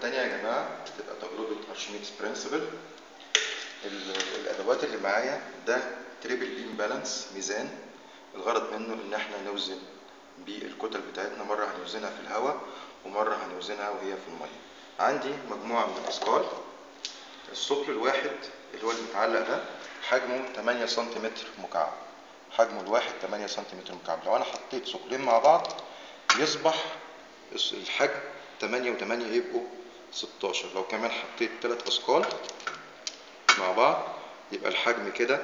التانية يا جماعة بتبقى تجربة أرشميدس برنسبل الأدوات اللي معايا ده تريبل بيم بالانس ميزان الغرض منه إن احنا نوزن بالكتل بتاعتنا مرة هنوزنها في الهواء ومرة هنوزنها وهي في المية عندي مجموعة من الأثقال الثقل الواحد اللي هو المتعلق ده حجمه 8 سنتيمتر مكعب حجمه الواحد 8 سنتيمتر مكعب لو أنا حطيت ثقلين مع بعض يصبح الحجم 8 و8 يبقوا 16 لو كمان حطيت ثلاث أثقال مع بعض يبقى الحجم كده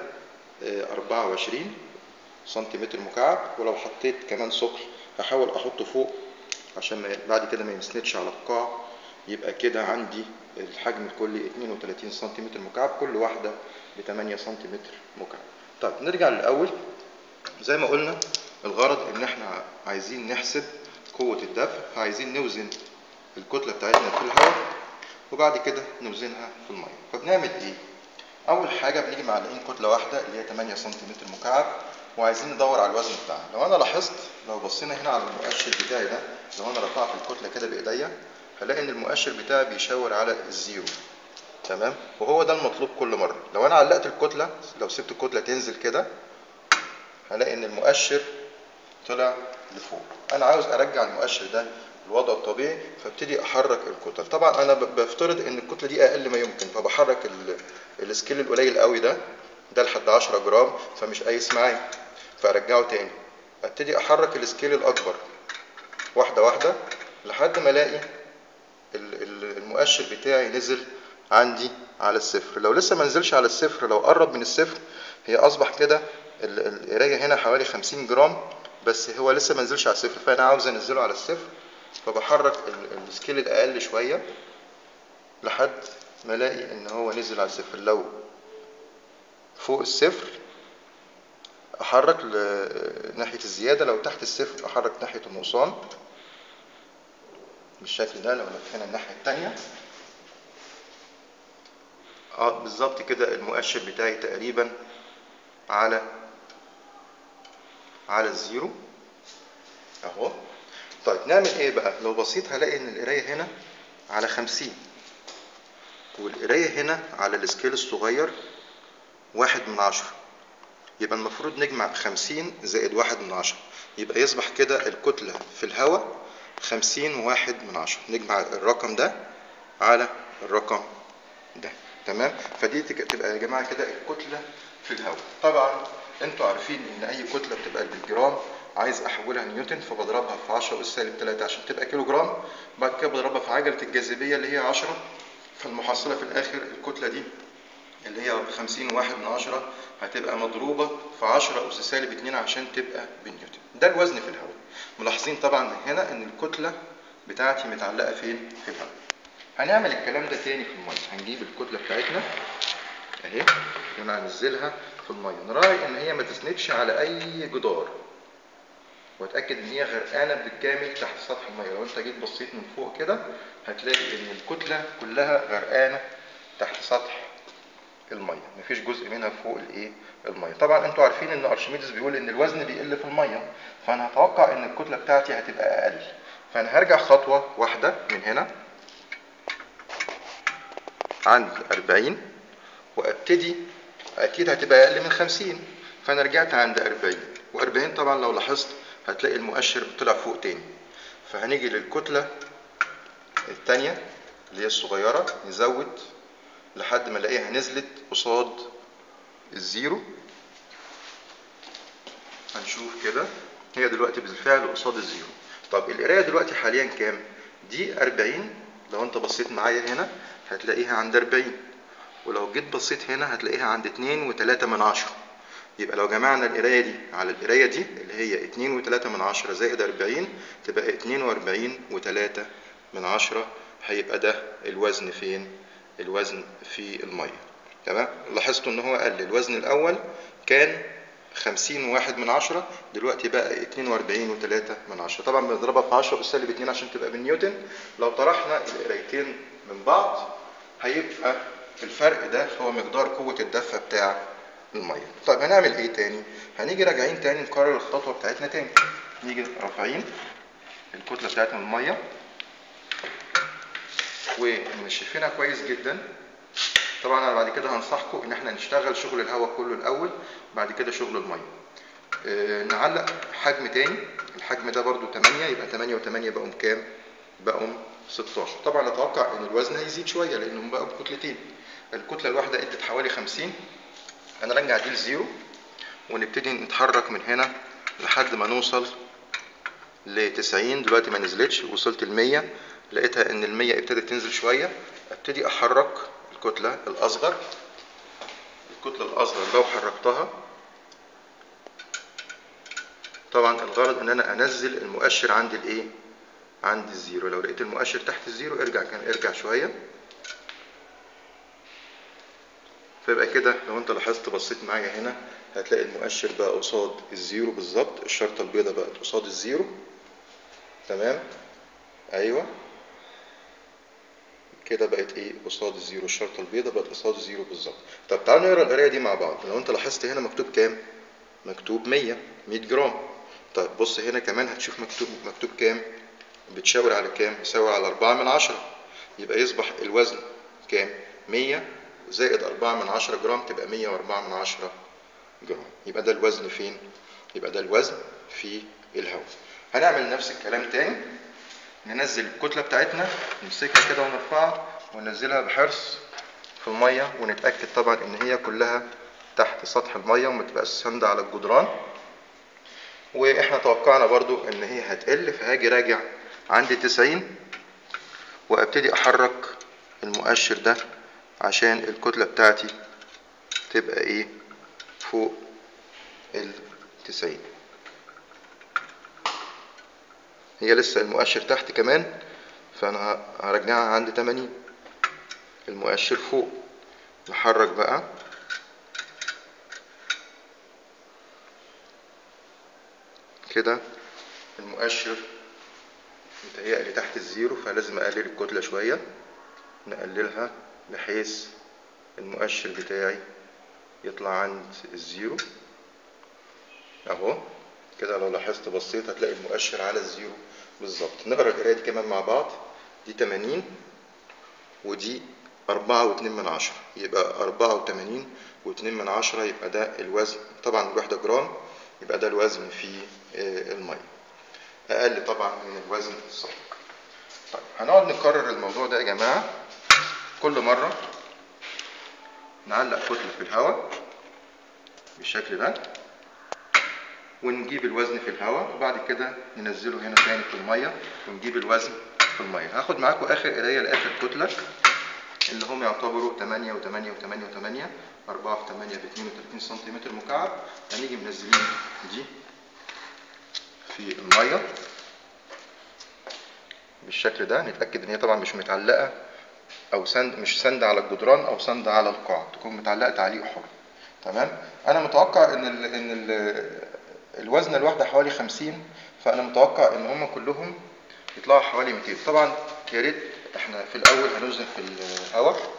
24 سنتيمتر مكعب ولو حطيت كمان ثقل هحاول احطه فوق عشان ما بعد كده ما يمسندش على القاع يبقى كده عندي الحجم الكلي 32 سنتيمتر مكعب كل واحدة ب 8 سنتيمتر مكعب طيب نرجع للأول زي ما قلنا الغرض ان احنا عايزين نحسب قوة الدفع فعايزين نوزن الكتلة بتاعتنا في الهواء وبعد كده نوزنها في المية فبنعمل ايه اول حاجة بنيجي معلقين كتلة واحدة اللي هي 8 سنتيمتر مكعب وعايزين ندور على الوزن بتاعها لو انا لاحظت لو بصينا هنا على المؤشر بتاعي ده لو انا رفعت الكتلة كده بايديا هلاقي ان المؤشر بتاعي بيشاور على الزيرو تمام وهو ده المطلوب كل مرة لو انا علقت الكتلة لو سبت الكتلة تنزل كده هلاقي ان المؤشر طلع لفوق انا عاوز ارجع المؤشر ده الوضع الطبيعي فابتدي احرك الكتل طبعا انا بفترض ان الكتله دي اقل ما يمكن فبحرك السكيل القليل قوي ده ده لحد 10 جرام فمش قايس معايا فارجعه تاني ابتدي احرك السكيل الاكبر واحده واحده لحد ما الاقي المؤشر بتاعي نزل عندي على الصفر لو لسه ما نزلش على الصفر لو قرب من الصفر هي اصبح كده القرايه هنا حوالي 50 جرام بس هو لسه ما نزلش على الصفر فانا عاوز انزله على الصفر فبحرك السكيل الاقل شويه لحد ما الاقي ان هو نزل على الصفر لو فوق الصفر احرك ناحيه الزياده لو تحت الصفر احرك ناحيه النقصان بالشكل ده لو لفينا الناحيه التانية اه بالظبط كده المؤشر بتاعي تقريبا على على الزيرو اهو طيب نعمل ايه بقى لو بصيت هلاقي ان القرايه هنا على خمسين والقرايه هنا على السكيل الصغير واحد من عشرة يبقى المفروض نجمع خمسين زائد واحد من عشرة يبقى يصبح كده الكتلة في الهواء خمسين وواحد من عشرة نجمع الرقم ده على الرقم ده تمام فدي تبقى يا جماعة كده الكتلة في الهواء طبعا انتوا عارفين ان اي كتلة بتبقى بالجرام عايز احولها نيوتن فبضربها في 10 اس سالب 3 عشان تبقى كيلو جرام بعد كده بضربها في عجله الجاذبيه اللي هي 10 فالمحصله في الاخر الكتله دي اللي هي 50 واحد من 10 هتبقى مضروبه في 10 اس سالب 2 عشان تبقى بالنيوتن ده الوزن في الهواء ملاحظين طبعا من هنا ان الكتله بتاعتي متعلقه فين في الهواء هنعمل الكلام ده تاني في الميه هنجيب الكتله بتاعتنا اهي وننزلها في الميه نراعي ان هي ما تسندش على اي جدار واتاكد ان هي غرقانه بالكامل تحت سطح الميه لو انت جيت بصيت من فوق كده هتلاقي ان الكتله كلها غرقانه تحت سطح الميه مفيش جزء منها فوق الايه الميه طبعا انتوا عارفين ان ارشميدس بيقول ان الوزن بيقل في الميه فانا هتوقع ان الكتله بتاعتي هتبقى اقل فانا هرجع خطوه واحده من هنا عند 40 وابتدي اكيد هتبقى اقل من 50 فانا رجعت عند 40 و40 طبعا لو لاحظت هتلاقي المؤشر طلع فوق تاني فهنيجي للكتلة التانية اللي هي الصغيرة نزود لحد ما نلاقيها نزلت قصاد الزيرو هنشوف كده هي دلوقتي بالفعل قصاد الزيرو طب القراية دلوقتي حاليا كام؟ دي 40 لو انت بصيت معايا هنا هتلاقيها عند 40 ولو جيت بصيت هنا هتلاقيها عند 2 و3 من عشرة يبقى لو جمعنا القرايه دي على القرايه دي اللي هي 2 و3 من عشرة زائد 40 تبقى 42 و3 من عشرة هيبقى ده الوزن فين؟ الوزن في الميه تمام؟ لاحظتوا ان هو قل الوزن الاول كان 50 واحد من عشرة دلوقتي بقى 42 و3 من عشرة طبعا بنضربها في 10 بالسالب 2 عشان تبقى بالنيوتن لو طرحنا القرايتين من بعض هيبقى الفرق ده هو مقدار قوة الدفة بتاع الميه طيب هنعمل ايه تاني هنيجي راجعين تاني نكرر الخطوه بتاعتنا تاني نيجي رافعين الكتله بتاعتنا من الميه ومنشفينها كويس جدا طبعا انا بعد كده هنصحكم ان احنا نشتغل شغل الهواء كله الاول بعد كده شغل الميه آه، نعلق حجم تاني الحجم ده برضو 8 يبقى 8 و8 بقوا كام بقوا 16 طبعا اتوقع ان الوزن هيزيد شويه لانهم بقوا بكتلتين الكتله الواحده ادت حوالي 50 هنرجع دي لزيرو ونبتدي نتحرك من هنا لحد ما نوصل ل 90 دلوقتي ما نزلتش وصلت ل 100 لقيتها ان ال 100 ابتدت تنزل شويه ابتدي احرك الكتله الاصغر الكتله الاصغر لو حركتها طبعا الغرض ان انا انزل المؤشر عند الايه عند الزيرو لو لقيت المؤشر تحت الزيرو ارجع كان ارجع شويه فيبقى كده لو انت لاحظت بصيت معايا هنا هتلاقي المؤشر بقى قصاد الزيرو بالظبط الشرطه البيضاء بقت قصاد الزيرو تمام ايوه كده بقت ايه قصاد الزيرو الشرطه البيضاء بقت قصاد الزيرو بالظبط طب تعالوا نقرا القرايه دي مع بعض لو انت لاحظت هنا مكتوب كام مكتوب 100 100 جرام طيب بص هنا كمان هتشوف مكتوب مكتوب كام بتشاور على كام يساوي على 4 من 10 يبقى يصبح الوزن كام 100 زائد 4 من 10 جرام تبقى 104 من 10 جرام يبقى ده الوزن فين يبقى ده الوزن في الهواء هنعمل نفس الكلام تاني ننزل الكتله بتاعتنا نمسكها كده ونرفعها وننزلها بحرص في الميه ونتاكد طبعا ان هي كلها تحت سطح الميه وما تبقاش ساندة على الجدران واحنا توقعنا برضو ان هي هتقل فهاجي راجع عند 90 وابتدي احرك المؤشر ده عشان الكتلة بتاعتي تبقى ايه فوق ال 90 هي لسه المؤشر تحت كمان فانا هرجعها عند 80 المؤشر فوق نحرك بقى كده المؤشر متهيألي تحت الزيرو فلازم اقلل الكتلة شوية نقللها بحيث المؤشر بتاعي يطلع عند الزيرو اهو كده لو لاحظت بصيت هتلاقي المؤشر على الزيرو بالظبط نقرا القرايه دي كمان مع بعض دي 80 ودي أربعة واتنين من عشرة يبقى أربعة وتمانين واتنين من عشرة يبقى ده الوزن طبعا الوحدة جرام يبقى ده الوزن في المية أقل طبعا من الوزن الصادق طيب هنقعد نكرر الموضوع ده يا جماعة كل مرة نعلق كتلة في الهواء بالشكل ده ونجيب الوزن في الهواء وبعد كده ننزله هنا تاني في المية ونجيب الوزن في المية هاخد معاكم آخر قراية لآخر كتلة اللي هم يعتبروا 8 و8 و8 و8 4 في 8 ب 32 سنتيمتر مكعب هنيجي منزلين دي في المية بالشكل ده نتأكد ان هي طبعا مش متعلقة او سند مش سند على الجدران او سند على القاع تكون متعلقة تعليق حر تمام انا متوقع ان ال ان ال الوزن الواحدة حوالي 50 فانا متوقع ان هم كلهم يطلعوا حوالي 200 طبعا يا ريت احنا في الاول هنوزن في الهواء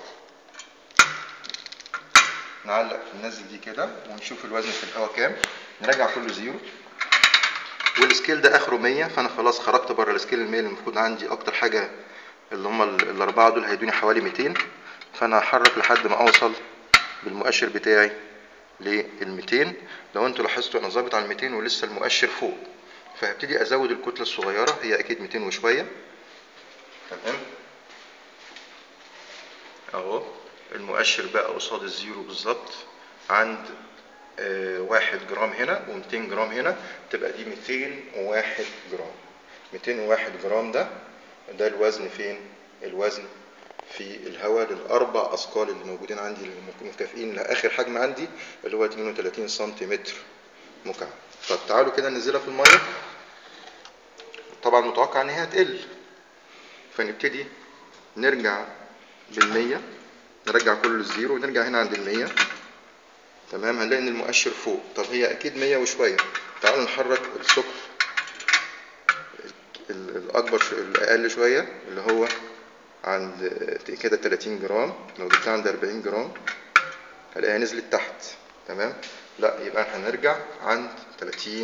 نعلق ننزل دي كده ونشوف الوزن في الهواء كام نرجع كله زيرو والسكيل ده اخره 100 فانا خلاص خرجت بره السكيل ال 100 المفروض عندي اكتر حاجه اللي هم الاربعه دول هيدوني حوالي 200 فانا هحرك لحد ما اوصل بالمؤشر بتاعي لل 200 لو انتوا لاحظتوا انا ظابط على ال 200 ولسه المؤشر فوق فهبتدي ازود الكتله الصغيره هي اكيد 200 وشويه تمام اهو المؤشر بقى قصاد الزيرو بالظبط عند آه واحد جرام هنا و200 جرام هنا تبقى دي 201 جرام 201 جرام ده ده الوزن فين الوزن في الهواء للاربع اثقال اللي موجودين عندي اللي مكافئين لاخر حجم عندي اللي هو 32 سنتيمتر مكعب طب تعالوا كده ننزلها في الميه طبعا متوقع ان هي هتقل فنبتدي نرجع بالمية نرجع كله للزيرو ونرجع هنا عند المية تمام هنلاقي ان المؤشر فوق طب هي اكيد مية وشوية تعالوا نحرك الثقل الاكبر الاقل شوية اللي هو عند كده 30 جرام لو جبتها عند 40 جرام هلاقيها نزلت تحت تمام لا يبقى احنا هنرجع عند 30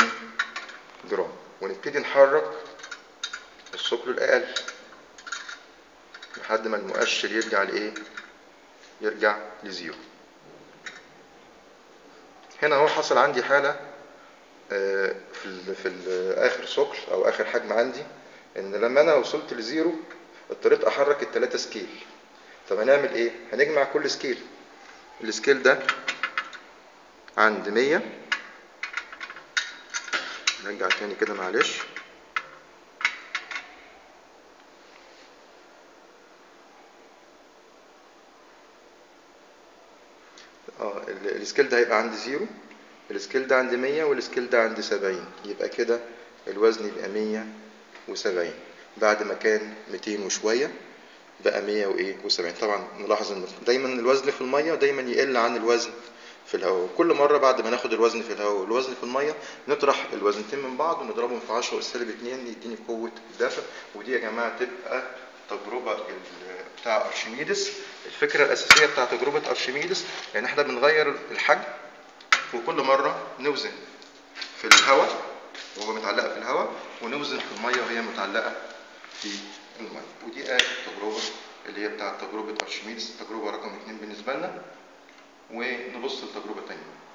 جرام ونبتدي نحرك الثقل الاقل لحد ما المؤشر يرجع لايه يرجع لزيرو هنا هو حصل عندي حاله آه، في ال في ال اخر ثقل او اخر حجم عندي ان لما انا وصلت لزيرو اضطريت احرك التلاتة سكيل طب هنعمل ايه هنجمع كل سكيل السكيل ده عند 100 نرجع تاني كده معلش اه ال- السكيل ده هيبقى عند زيرو السكيل ده عند 100 والسكيل ده عند 70 يبقى كده الوزن يبقى 170 بعد ما كان 200 وشوية بقى 100 وايه و70 طبعا نلاحظ ان دايما الوزن في المية دايما يقل عن الوزن في الهواء كل مرة بعد ما ناخد الوزن في الهواء والوزن في المية نطرح الوزنتين من بعض ونضربهم في 10 والسالب 2 يديني قوة الدفع ودي يا جماعة تبقى تجربة ال- بتاع أرشميدس الفكرة الأساسية بتاع تجربة أرشميدس يعني احنا بنغير الحجم وكل مرة نوزن في الهواء وهو متعلقة في الهواء ونوزن في المية وهي متعلقة في المية ودي آخر تجربة اللي هي بتاعت تجربة أرشميدس تجربة رقم اتنين بالنسبة لنا ونبص لتجربة تانية